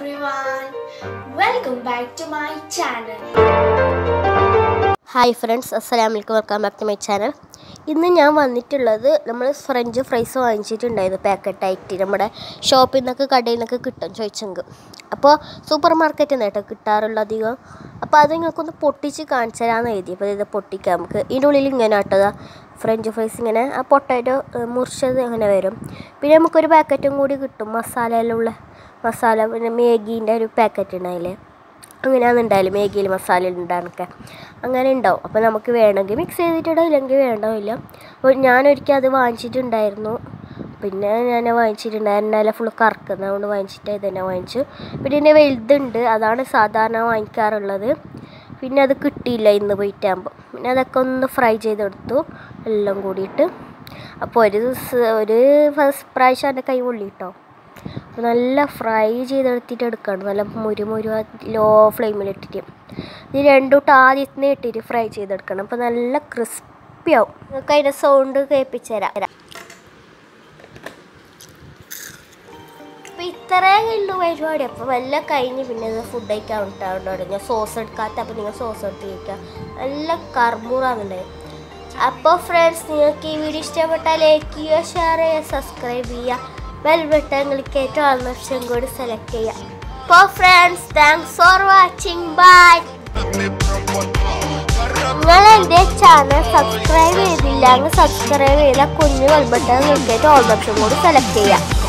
everyone. Welcome back to my channel. Hi friends അസ്സലാം വലൈക്കും welcome back to my channel ഇന്ന് ഞാൻ വന്നിട്ടുള്ളത് നമ്മൾ ഫ്രഞ്ച് ഫ്രൈസ് വാങ്ങിച്ചിട്ടുണ്ടായിരുന്നു പാക്കറ്റായിട്ട് നമ്മുടെ ഷോപ്പിൽ നിന്നൊക്കെ കടയിൽ നിന്നൊക്കെ കിട്ടും ചോദിച്ചെങ്കിൽ അപ്പോൾ സൂപ്പർ മാർക്കറ്റിൽ നിന്ന് കേട്ടോ കിട്ടാറുള്ള അധികം അപ്പോൾ അത് നിങ്ങൾക്കൊന്ന് പൊട്ടിച്ച് കാണിച്ചു തരാമെന്ന് എഴുതി അപ്പോൾ ഇത് പൊട്ടിക്കാം നമുക്ക് ഇതിൻ്റെ ഉള്ളിൽ ഇങ്ങനെ കേട്ടതാ ഫ്രഞ്ച് ഫ്രൈസ് ഇങ്ങനെ ആ പൊട്ടാറ്റോ മുറിച്ചത് അങ്ങനെ വരും പിന്നെ നമുക്കൊരു പാക്കറ്റും കൂടി കിട്ടും മസാലയിലുള്ള മസാല പിന്നെ മേഗീൻ്റെ ഒരു പാക്കറ്റ് ഉണ്ടായില്ലേ അങ്ങനെയാണ് ഉണ്ടായാലും മേഗിയിൽ മസാല ഉണ്ടാകണൊക്കെ അങ്ങനെ ഉണ്ടാവും അപ്പോൾ നമുക്ക് വേണമെങ്കിൽ മിക്സ് ചെയ്തിട്ടിടാം ഇല്ലെങ്കിൽ വേണ്ടമില്ല അപ്പോൾ ഞാനൊരിക്കൽ അത് വാങ്ങിച്ചിട്ടുണ്ടായിരുന്നു പിന്നെ ഞാൻ വാങ്ങിച്ചിട്ടുണ്ടായിരുന്നു എല്ലാം ഫുള്ള് കറക്കുന്നതുകൊണ്ട് വാങ്ങിച്ചിട്ട് ഇതന്നെ വാങ്ങിച്ചു പിന്നെ ഇതിൻ്റെ വലുതുണ്ട് അതാണ് സാധാരണ വാങ്ങിക്കാറുള്ളത് പിന്നെ അത് കിട്ടിയില്ല ഇന്ന് പോയിട്ടാകുമ്പോൾ പിന്നെ അതൊക്കെ ഒന്ന് ഫ്രൈ ചെയ്തെടുത്തു എല്ലാം കൂടിയിട്ട് അപ്പോൾ ഒരു ദിവസം ഒരു ഫസ്റ്റ് പ്രാവശ്യം എൻ്റെ കൈ പൊള്ളി കേട്ടോ അപ്പോൾ നല്ല ഫ്രൈ ചെയ്തെടുത്തിട്ട് എടുക്കണം നല്ല മുരു മുരു ലോ ഫ്ലെയിമിലിട്ടിട്ട് ഇത് രണ്ടൂട്ട് ആദ്യത്തിന് ഇട്ടിട്ട് ഫ്രൈ ചെയ്തെടുക്കണം അപ്പോൾ നല്ല ക്രിസ്പി ആവും നിങ്ങൾക്ക് അതിൻ്റെ സൗണ്ട് കേൾപ്പിച്ചു തരാം അപ്പോൾ ഇത്രയേ ഉള്ളൂ പരിപാടി അപ്പോൾ വല്ല കഴിഞ്ഞ് പിന്നെ ഇത് ഫുഡ് കഴിക്കാൻ ഉണ്ടാവുന്നുണ്ട് ഞാൻ സോസ് എടുക്കാത്ത അപ്പോൾ നിങ്ങൾ സോസ് എടുത്ത് കഴിക്കുക നല്ല കർമ്മൂറാന്നുണ്ടായി അപ്പോൾ ഫ്രണ്ട്സ് നിങ്ങൾക്ക് ഈ വീഡിയോ ഇഷ്ടപ്പെട്ടാൽ ലൈക്ക് ചെയ്യുക ഷെയർ ചെയ്യുക സബ്സ്ക്രൈബ് ചെയ്യുക ബെൽ ബട്ടൺ ക്ലിക്ക് ചെയ്തിട്ട് ആൾ ഓപ്ഷൻ കൂടി സെലക്ട് ചെയ്യുക അപ്പോൾ friends thanks for watching bye നിങ്ങൾ എൻ്റെ ചാനൽ സബ്സ്ക്രൈബ് ചെയ്തില്ല അങ്ങ് സബ്സ്ക്രൈബ് ചെയ്താൽ കുഞ്ഞു ബെൽ ബട്ടൺ ക്ലിക്ക് ചെയ്തിട്ട് ഓൾ ഓപ്ഷൻ കൂടി സെലക്ട് ചെയ്യുക